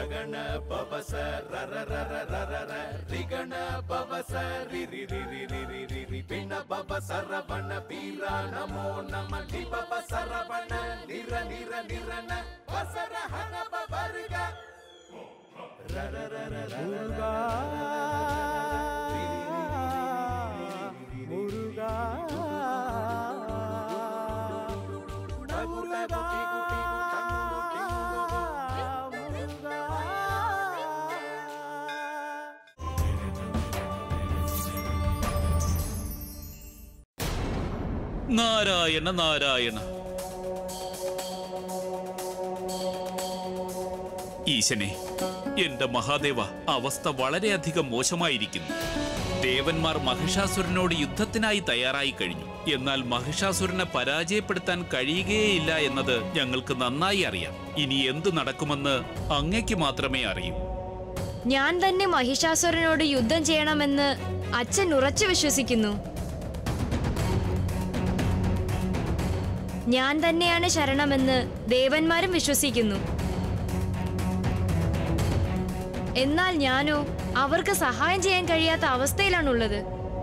ರಗಣ ಪವಸ ರರ ರರ ರರ ರ ರಿಗಣ ಪವಸ ರಿ ರಿ ರಿ ರಿ ರಿ ರಿ ರಿ ರಿ ಪಿಣ ಪವ ಸರವಣ ಬೀರ ನಮೋ ನಮ ಲಿ ಪವ ಸರವಣ ನಿರ ನಿರ ನಿರನ ವಸರ ಹನ ಪವರ್ಗ ರರ ರರ ರರ முருகா முருகா முருகா முருகா നാരായണ നാരായണ ഈശനെ എന്റെ മഹാദേവ അവസ്ഥ വളരെയധികം മോശമായിരിക്കുന്നു ദേവന്മാർ മഹിഷാസുരനോട് യുദ്ധത്തിനായി തയ്യാറായി കഴിഞ്ഞു എന്നാൽ മഹിഷാസുരനെ പരാജയപ്പെടുത്താൻ കഴിയുകയേയില്ല എന്നത് ഞങ്ങൾക്ക് നന്നായി അറിയാം ഇനി എന്തു നടക്കുമെന്ന് അങ്ങയ്ക്ക് മാത്രമേ അറിയൂ ഞാൻ തന്നെ മഹിഷാസുരനോട് യുദ്ധം ചെയ്യണമെന്ന് അച്ഛൻ ഉറച്ചു വിശ്വസിക്കുന്നു ഞാൻ തന്നെയാണ് ശരണമെന്ന് ദേവന്മാരും വിശ്വസിക്കുന്നു എന്നാൽ ഞാനോ അവർക്ക് സഹായം ചെയ്യാൻ കഴിയാത്ത അവസ്ഥയിലാണുള്ളത്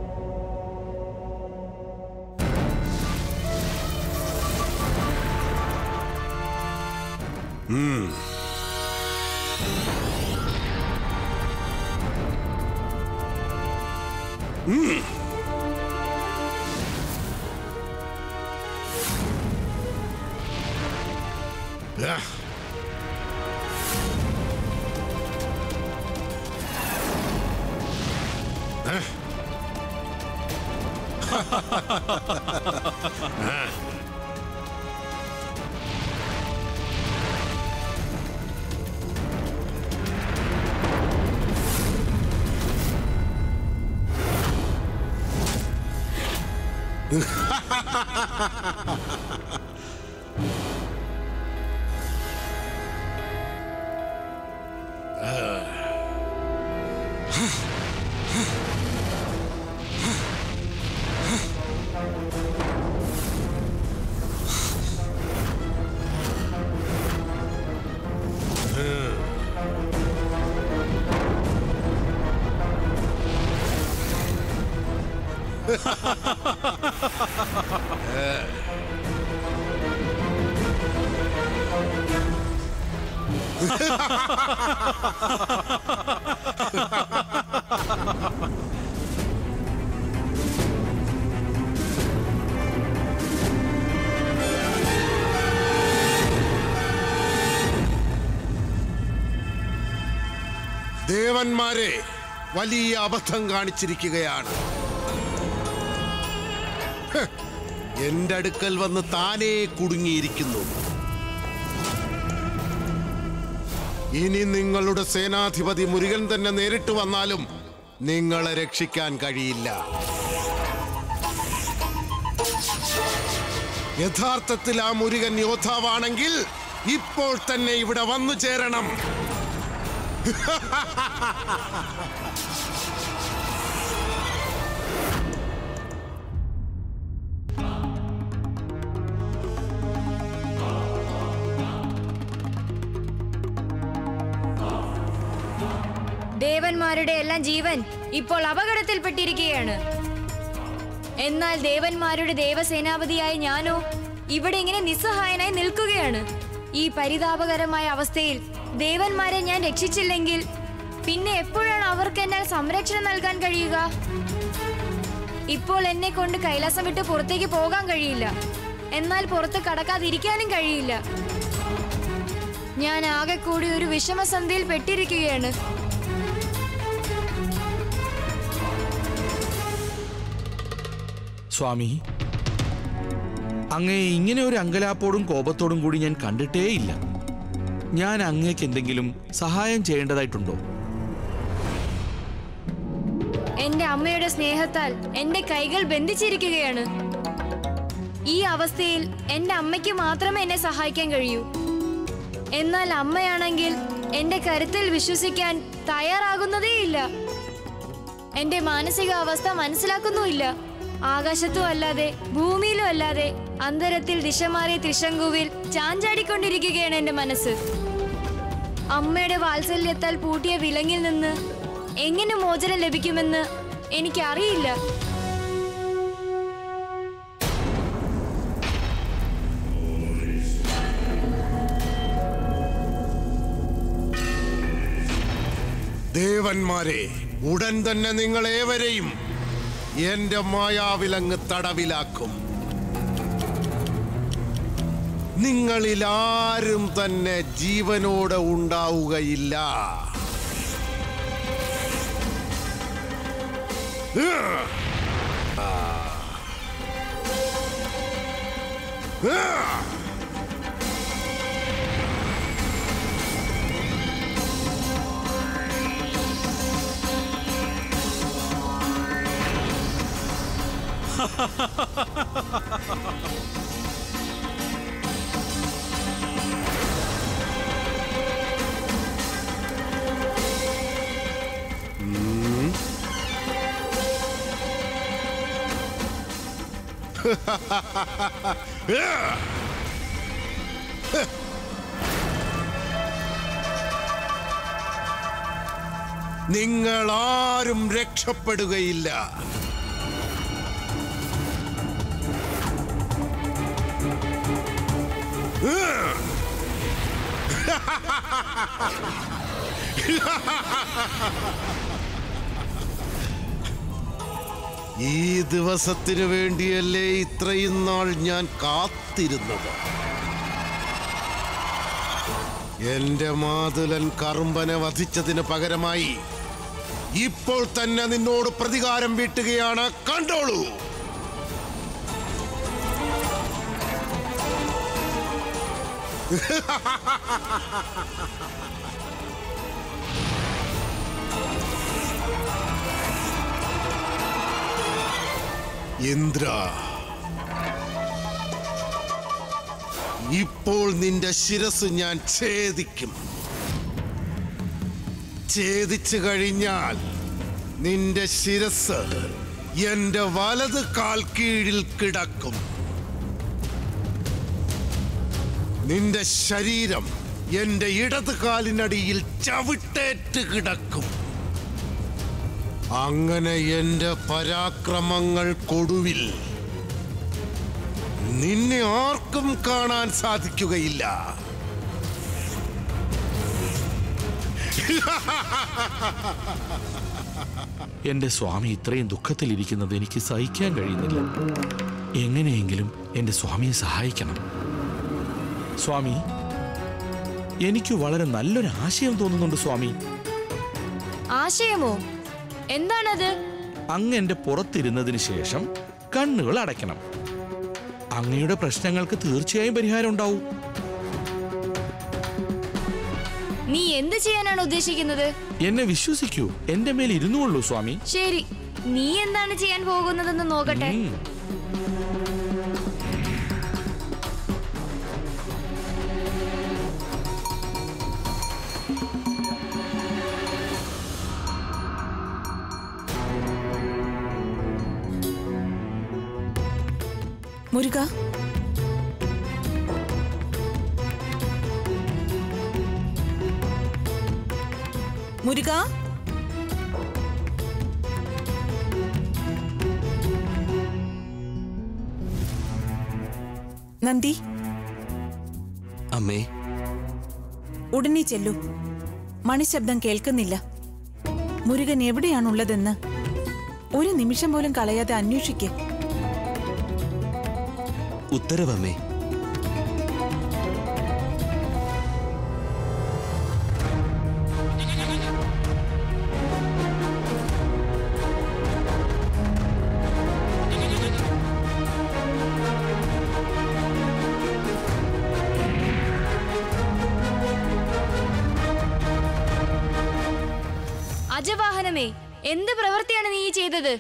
ദേവന്മാരെ വലിയ അബദ്ധം കാണിച്ചിരിക്കുകയാണ് ഹ്, എന്റെ അടുക്കൽ വന്ന് താനേ കുടുങ്ങിയിരിക്കുന്നു ഇനി നിങ്ങളുടെ സേനാധിപതി മുരുകൻ തന്നെ നേരിട്ട് വന്നാലും നിങ്ങളെ രക്ഷിക്കാൻ കഴിയില്ല യഥാർത്ഥത്തിൽ ആ മുരുകൻ യോദ്ധാവാണെങ്കിൽ ഇപ്പോൾ തന്നെ ഇവിടെ വന്നു ചേരണം ദേവന്മാരുടെ എല്ലാം ജീവൻ ഇപ്പോൾ അപകടത്തിൽപ്പെട്ടിരിക്കുകയാണ് എന്നാൽ ദേവന്മാരുടെ ദേവസേനാപതിയായ ഞാനോ ഇവിടെ ഇങ്ങനെ നിസ്സഹായനായി നിൽക്കുകയാണ് ഈ പരിതാപകരമായ അവസ്ഥയിൽ ദേവന്മാരെ ഞാൻ രക്ഷിച്ചില്ലെങ്കിൽ പിന്നെ എപ്പോഴാണ് അവർക്ക് എന്നാൽ സംരക്ഷണം നൽകാൻ കഴിയുക ഇപ്പോൾ എന്നെ കൊണ്ട് കൈലാസം വിട്ട് പുറത്തേക്ക് പോകാൻ കഴിയില്ല എന്നാൽ പുറത്ത് കടക്കാതിരിക്കാനും കഴിയില്ല ഞാൻ ആകെ കൂടി ഒരു വിഷമസന്ധിയിൽ പെട്ടിരിക്കുകയാണ് സ്വാമി അങ്ങയെ ഇങ്ങനെ ഒരു അങ്കലാപ്പോടും കോപത്തോടും കൂടി ഞാൻ കണ്ടിട്ടേയില്ല ഞാൻ അങ്ങേക്ക് എന്തെങ്കിലും സഹായം ചെയ്യേണ്ടതായിട്ടുണ്ടോ എന്റെ അമ്മയുടെ സ്നേഹത്താൽ എന്റെ കൈകൾ ബന്ധിച്ചിരിക്കുകയാണ് ഈ അവസ്ഥയിൽ എന്റെ അമ്മയ്ക്ക് മാത്രമേ എന്നെ സഹായിക്കാൻ കഴിയൂ എന്നാൽ അമ്മയാണെങ്കിൽ എന്റെ കരുത്തിൽ വിശ്വസിക്കാൻ തയ്യാറാകുന്നതേയില്ല എന്റെ മാനസികാവസ്ഥ മനസ്സിലാക്കുന്നുമില്ല ആകാശത്തും അല്ലാതെ ഭൂമിയിലും അല്ലാതെ അന്തരത്തിൽ ദിശ മാറിയ ത്രിശങ്കുവിൽ ചാഞ്ചാടിക്കൊണ്ടിരിക്കുകയാണ് എന്റെ മനസ്സ് അമ്മയുടെ വാത്സല്യത്താൽ പൂട്ടിയ വിലങ്ങിൽ നിന്ന് എങ്ങനെ മോചനം ലഭിക്കുമെന്ന് എനിക്കറിയില്ല ദേവന്മാരെ ഉടൻ തന്നെ നിങ്ങൾ ഏവരെയും എന്റെ മായാവിലങ്ങ് തടവിലാക്കും നിങ്ങളിൽ ആരും തന്നെ ജീവനോടെ ഉണ്ടാവുകയില്ല ആ. ആ. നിങ്ങൾ ആരും രക്ഷപ്പെടുകയില്ല ഈ ദിവസത്തിനു വേണ്ടിയല്ലേ ഇത്രയും നാൾ ഞാൻ കാത്തിരുന്നത് എന്റെ മാതുലൻ കറുമ്പനെ വധിച്ചതിന് പകരമായി ഇപ്പോൾ തന്നെ നിന്നോട് പ്രതികാരം വീട്ടുകയാണ് കണ്ടോളൂ ഇന്ദ്ര ഇപ്പോൾ നിന്റെ ശിരസ് ഞാൻ ഛേദിക്കും ഛേദിച്ചു കഴിഞ്ഞാൽ നിന്റെ ശിരസ് എന്റെ വലത് കാൽ കീഴിൽ കിടക്കും നിന്റെ ശരീരം എന്റെ ഇടത് കാലിനടിയിൽ ചവിട്ടേറ്റ് കിടക്കും അങ്ങനെ എന്റെ പരാക്രമങ്ങൾക്കൊടുവിൽ നിന്നെ ആർക്കും കാണാൻ സാധിക്കുകയില്ല എന്റെ സ്വാമി ഇത്രയും ദുഃഖത്തിലിരിക്കുന്നത് എനിക്ക് സഹിക്കാൻ കഴിയുന്നില്ല എങ്ങനെയെങ്കിലും എന്റെ സ്വാമിയെ സഹായിക്കണം സ്വാമി എനിക്ക് വളരെ നല്ലൊരു ആശയം തോന്നുന്നുണ്ട് സ്വാമി ആശയമോ എന്താണത് അങ്ങ് എന്റെ പുറത്തിരുന്നതിന് ശേഷം കണ്ണുകൾ അടയ്ക്കണം അങ്ങയുടെ പ്രശ്നങ്ങൾക്ക് തീർച്ചയായും പരിഹാരം ഉണ്ടാവും നീ എന്ത് ചെയ്യാനാണ് ഉദ്ദേശിക്കുന്നത് എന്നെ വിശ്വസിക്കൂ എന്റെ മേൽ ഇരുന്നുകൊള്ളൂ സ്വാമി ശരി നീ എന്താണ് ചെയ്യാൻ പോകുന്നതെന്ന് നോക്കട്ടെ ഉം. മുരുക മുരുക നന്ദി അമ്മേ ഉടനെ ചെല്ലൂ മണിശബ്ദം കേൾക്കുന്നില്ല മുരുകൻ എവിടെയാണുള്ളതെന്ന് ഒരു നിമിഷം പോലും കളയാതെ അന്വേഷിക്ക് ഉത്തരവമ്മേ അജവാഹനമേ എന്ത് പ്രവൃത്തിയാണ് നീ ചെയ്തത്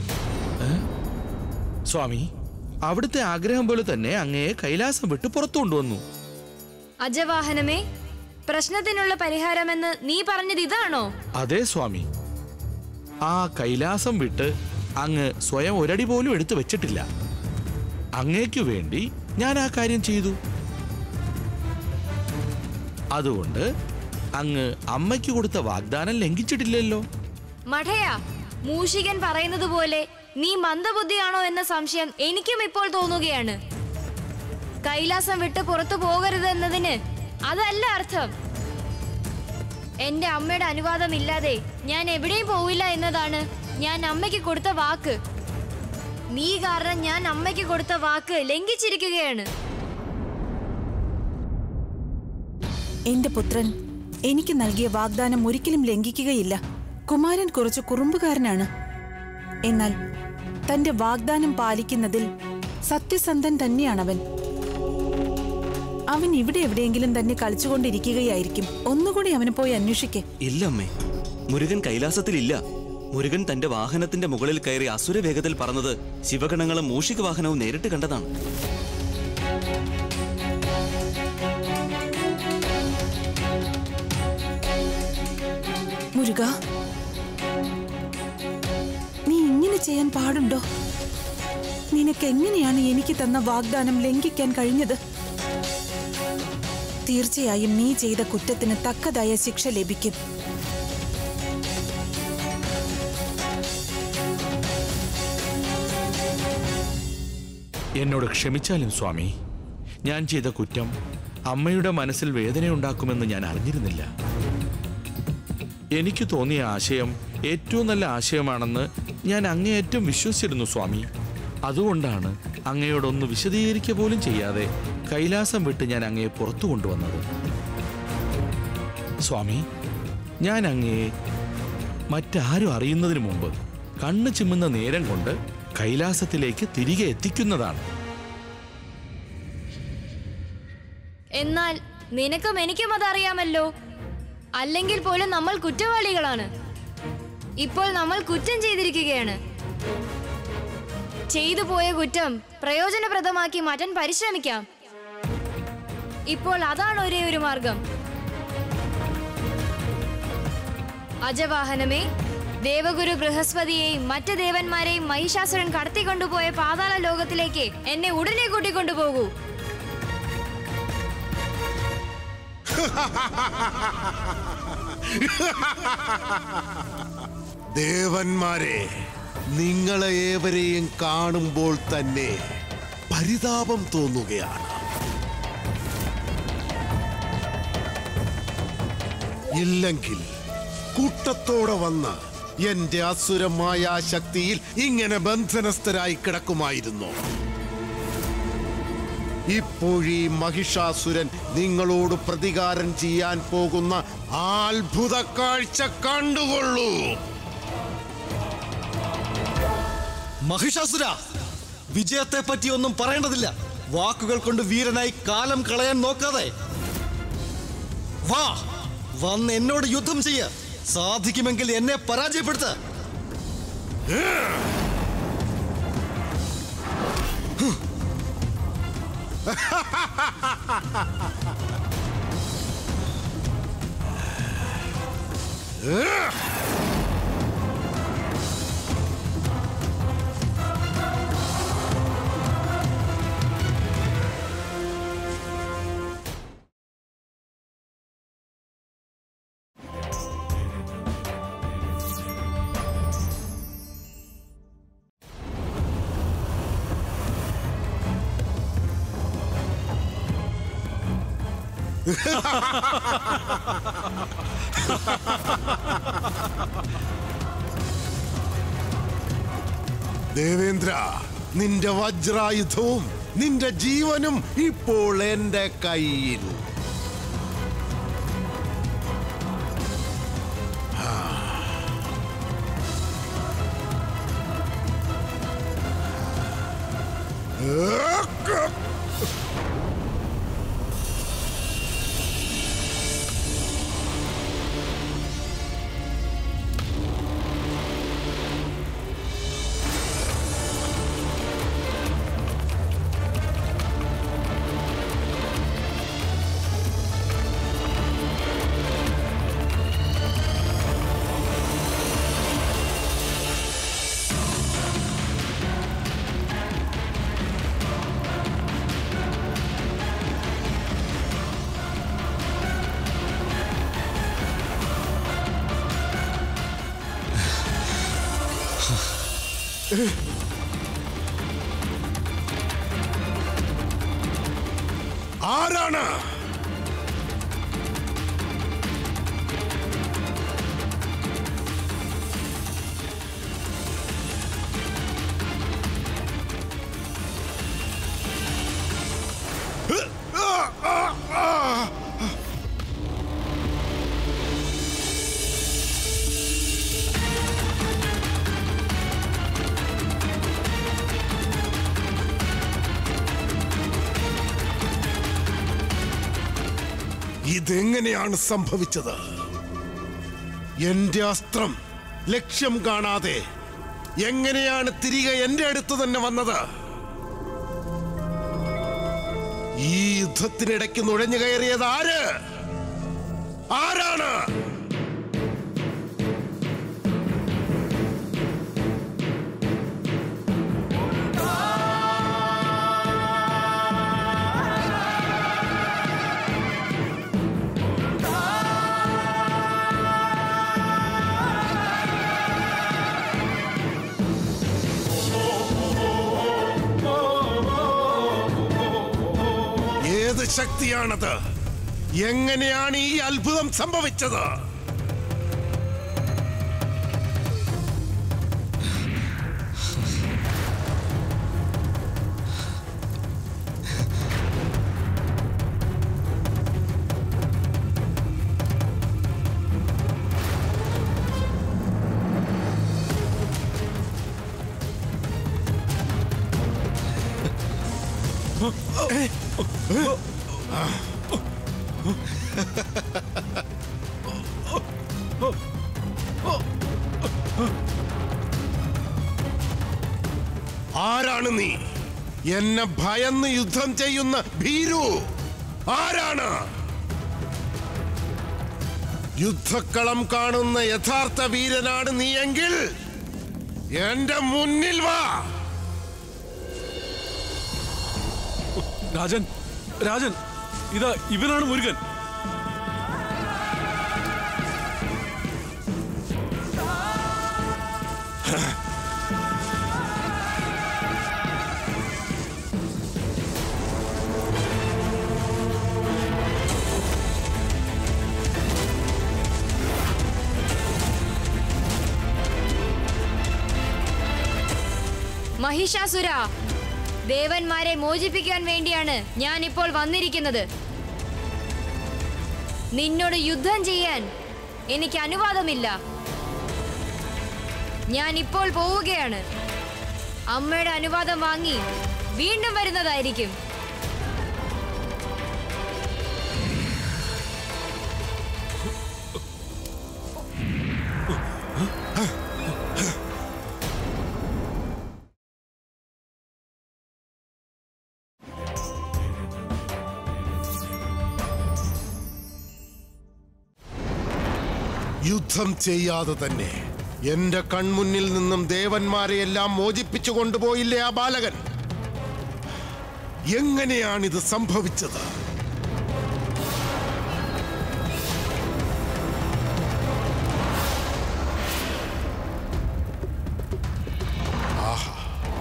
സ്വാമി അവിടുത്തെ ആഗ്രഹം പോലെ തന്നെ അങ്ങയെ കൈലാസം വിട്ട് പുറത്തു കൊണ്ടുവന്നു അജവാഹനമേ പ്രശ്നത്തിനുള്ള പരിഹാരമെന്ന് നീ പറഞ്ഞത് ഇതാണോ അതെ സ്വാമി ആ കൈലാസം വിട്ട് അങ്ങ് സ്വയം ഒരടി പോലും എടുത്തു വെച്ചിട്ടില്ല അങ്ങേക്കു വേണ്ടി ഞാൻ ആ കാര്യം ചെയ്തു അതുകൊണ്ട് അങ്ങ് അമ്മയ്ക്ക് കൊടുത്ത വാഗ്ദാനം ലംഘിച്ചിട്ടില്ലല്ലോ മഠയാ മൂഷികൻ പറയുന്നത് പോലെ നീ മന്ദബുദ്ധിയാണോ എന്ന സംശയം എനിക്കും ഇപ്പോൾ തോന്നുകയാണ് കൈലാസം വിട്ട് പുറത്തു പോകരുത് എന്നതിന് അതല്ല അർത്ഥം എന്റെ അമ്മയുടെ അനുവാദമില്ലാതെ ഞാൻ എവിടെയും പോവില്ല എന്നതാണ് ഞാൻ അമ്മയ്ക്ക് കൊടുത്ത വാക്ക് നീ കാരണം ഞാൻ അമ്മയ്ക്ക് കൊടുത്ത വാക്ക് ലംഘിച്ചിരിക്കുകയാണ് എന്റെ പുത്രൻ എനിക്ക് നൽകിയ വാഗ്ദാനം ഒരിക്കലും ലംഘിക്കുകയില്ല കുമാരൻ കുറച്ച് കുറുമ്പുകാരനാണ് എന്നാൽ തന്റെ വാഗ്ദാനം പാലിക്കുന്നതിൽ സത്യസന്ധൻ തന്നെയാണവൻ അവൻ ഇവിടെ എവിടെയെങ്കിലും തന്നെ കളിച്ചുകൊണ്ടിരിക്കുകയായിരിക്കും ഒന്നുകൂടി അവനെ പോയി അന്വേഷിക്കേ ഇല്ല അമ്മേ മുരുകൻ കൈലാസത്തിലില്ല മുരുകൻ തന്റെ വാഹനത്തിന്റെ മുകളിൽ കയറി അസുരവേഗത്തിൽ പറന്നത് ശിവഗണങ്ങളും മൂഷിക വാഹനവും നേരിട്ട് കണ്ടതാണ് മുരുക നീ ഇങ്ങനെ ചെയ്യാൻ പാടുണ്ടോ നിനക്ക് എങ്ങനെയാണ് എനിക്ക് തന്ന വാഗ്ദാനം ലംഘിക്കാൻ കഴിഞ്ഞത് തീർച്ചയായും നീ ചെയ്ത കുറ്റത്തിന് തക്കതായ ശിക്ഷ ലഭിക്കും എന്നോട് ക്ഷമിച്ചാലും സ്വാമി ഞാൻ ചെയ്ത കുറ്റം അമ്മയുടെ മനസ്സിൽ വേദനയുണ്ടാക്കുമെന്ന് ഞാൻ അറിഞ്ഞിരുന്നില്ല എനിക്ക് തോന്നിയ ആശയം ഏറ്റവും നല്ല ആശയമാണെന്ന് ഞാൻ അങ്ങേയറ്റം വിശ്വസിച്ചിരുന്നു സ്വാമി അതുകൊണ്ടാണ് അങ്ങയോടൊന്ന് വിശദീകരിക്കുക പോലും ചെയ്യാതെ കൈലാസം വിട്ട് ഞാൻ അങ്ങയെ പുറത്തു കൊണ്ടുവന്നത് സ്വാമി ഞാൻ അങ്ങയെ മറ്റാരും അറിയുന്നതിന് മുമ്പ് കണ്ണ് ചിമ്മുന്ന നേരം കൊണ്ട് കൈലാസത്തിലേക്ക് തിരികെ എത്തിക്കുന്നതാണ് എന്നാൽ നിനക്കും എനിക്കും അതറിയാമല്ലോ അല്ലെങ്കിൽ പോലും നമ്മൾ കുറ്റവാളികളാണ് ഇപ്പോൾ നമ്മൾ കുറ്റം ചെയ്തിരിക്കുകയാണ് ചെയ്തു പോയ കുറ്റം പ്രയോജനപ്രദമാക്കി മാറ്റാൻ പരിശ്രമിക്കാം ഇപ്പോൾ അതാണ് ഒരേ ഒരു മാർഗം അജവാഹനമേ ദേവഗുരു ബൃഹസ്പതിയെയും മറ്റ് ദേവന്മാരെയും മഹിഷാസുരൻ കടത്തിക്കൊണ്ടുപോയ പാതാള ലോകത്തിലേക്ക് എന്നെ ഉടനെ കൂട്ടിക്കൊണ്ടുപോകൂ ദേവന്മാരെ നിങ്ങളെ ഏവരെയും കാണുമ്പോൾ തന്നെ പരിതാപം തോന്നുകയാണ് ഇല്ലെങ്കിൽ കൂട്ടത്തോടെ വന്ന് എന്റെ അസുരമായ ശക്തിയിൽ ഇങ്ങനെ ബന്ധനസ്ഥരായി കിടക്കുമായിരുന്നു ഇപ്പോഴീ മഹിഷാസുരൻ നിങ്ങളോട് പ്രതികാരം ചെയ്യാൻ പോകുന്ന ആ അത്ഭുത കാഴ്ച കണ്ടുകൊള്ളൂ മഹിഷാസുര വിജയത്തെ പറ്റി ഒന്നും പറയേണ്ടതില്ല വാക്കുകൾ കൊണ്ട് വീരനായി കാലം കളയാൻ നോക്കാതെ വാ വന്ന് എന്നോട് യുദ്ധം ചെയ്യ സാധിക്കുമെങ്കിൽ എന്നെ പരാജയപ്പെടുത്ത ദേവേന്ദ്ര നിന്റെ വജ്രായുധവും നിന്റെ ജീവനും ഇപ്പോൾ എന്റെ കയ്യിൽ ആരാണ് ഇതെങ്ങനെയാണ് സംഭവിച്ചത് എന്റെ അസ്ത്രം ലക്ഷ്യം കാണാതെ എങ്ങനെയാണ് തിരികെ എന്റെ അടുത്ത് തന്നെ വന്നത് ഈ യുദ്ധത്തിനിടയ്ക്ക് നുഴഞ്ഞു കയറിയത് ആര് ആരാണ് ഏത് ശക്തിയാണത് എങ്ങനെയാണ് ഈ അത്ഭുതം സംഭവിച്ചത് ആരാണ് നീ എന്നെ ഭയന്ന് യുദ്ധം ചെയ്യുന്ന ഭീരു ആരാണ് യുദ്ധക്കളം കാണുന്ന യഥാർത്ഥ വീരനാണ് നീയെങ്കിൽ എന്റെ മുന്നിൽ വാ രാജൻ രാജൻ ഇതാ ഇവനാണ് മുരുകൻ മഹിഷാസുര ദേവന്മാരെ മോചിപ്പിക്കാൻ വേണ്ടിയാണ് ഞാൻ ഇപ്പോൾ വന്നിരിക്കുന്നത് നിന്നോട് യുദ്ധം ചെയ്യാൻ എനിക്ക് അനുവാദമില്ല ഞാൻ ഇപ്പോൾ പോവുകയാണ് അമ്മയുടെ അനുവാദം വാങ്ങി വീണ്ടും വരുന്നതായിരിക്കും യുദ്ധം ചെയ്യാതെ തന്നെ എന്റെ കൺമുന്നിൽ നിന്നും ദേവന്മാരെയെല്ലാം മോചിപ്പിച്ചു കൊണ്ടുപോയില്ലേ ആ ബാലകൻ എങ്ങനെയാണിത് സംഭവിച്ചത് ആഹാ.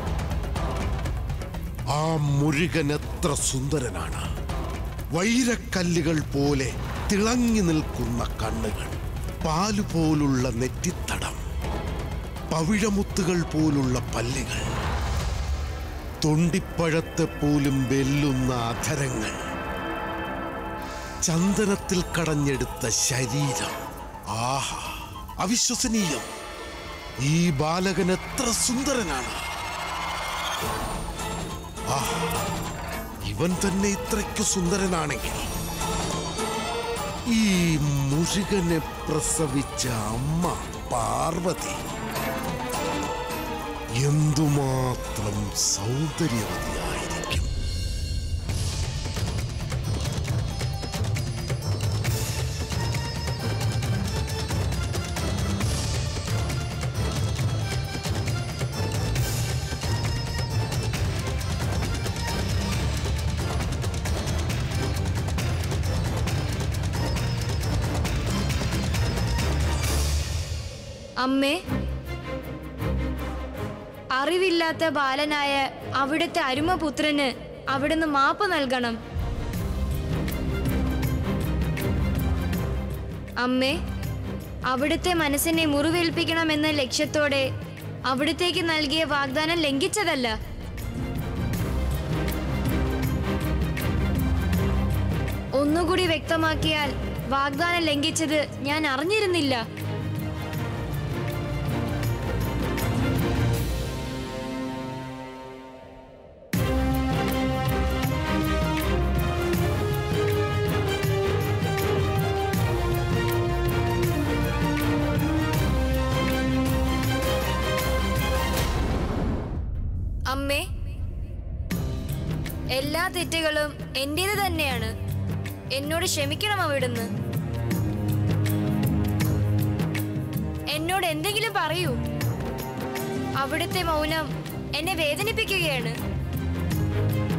ആ മുരുകൻ എത്ര സുന്ദരനാണ് വൈരക്കല്ലുകൾ പോലെ തിളങ്ങി നിൽക്കുന്ന കണ്ണുകൾ പാല് പോലുള്ള നെറ്റിത്തടം പവിഴമുത്തുകൾ പോലുള്ള പല്ലുകൾ തൊണ്ടിപ്പഴത്തെ പോലും വെല്ലുന്ന അധരങ്ങൾ ചന്ദനത്തിൽ കടഞ്ഞെടുത്ത ശരീരം ആഹാ അവിശ്വസനീയം ഈ ബാലകൻ എത്ര സുന്ദരനാണ് ആഹാ ഇവൻ തന്നെ ഇത്രയ്ക്ക് സുന്ദരനാണെങ്കിൽ ഈ മുരുകനെ പ്രസവിച്ച അമ്മ പാർവതി എന്തുമാത്രം സൗന്ദര്യവതിയായിരിക്കും അമ്മേ അറിവില്ലാത്ത ബാലനായ അവിടുത്തെ അരുമപുത്രന് അവിടുന്ന് മാപ്പ് നൽകണം അമ്മേ അവിടുത്തെ മനസ്സിനെ മുറിവേൽപ്പിക്കണമെന്ന ലക്ഷ്യത്തോടെ അവിടുത്തേക്ക് നൽകിയ വാഗ്ദാനം ലംഘിച്ചതല്ല ഒന്നുകൂടി വ്യക്തമാക്കിയാൽ വാഗ്ദാനം ലംഘിച്ചത് ഞാൻ അറിഞ്ഞിരുന്നില്ല അമ്മേ എല്ലാ തെറ്റുകളും എന്റേത് തന്നെയാണ് എന്നോട് ക്ഷമിക്കണം അവിടുന്ന് എന്നോട് എന്തെങ്കിലും പറയൂ അവിടുത്തെ മൗനം എന്നെ വേദനിപ്പിക്കുകയാണ്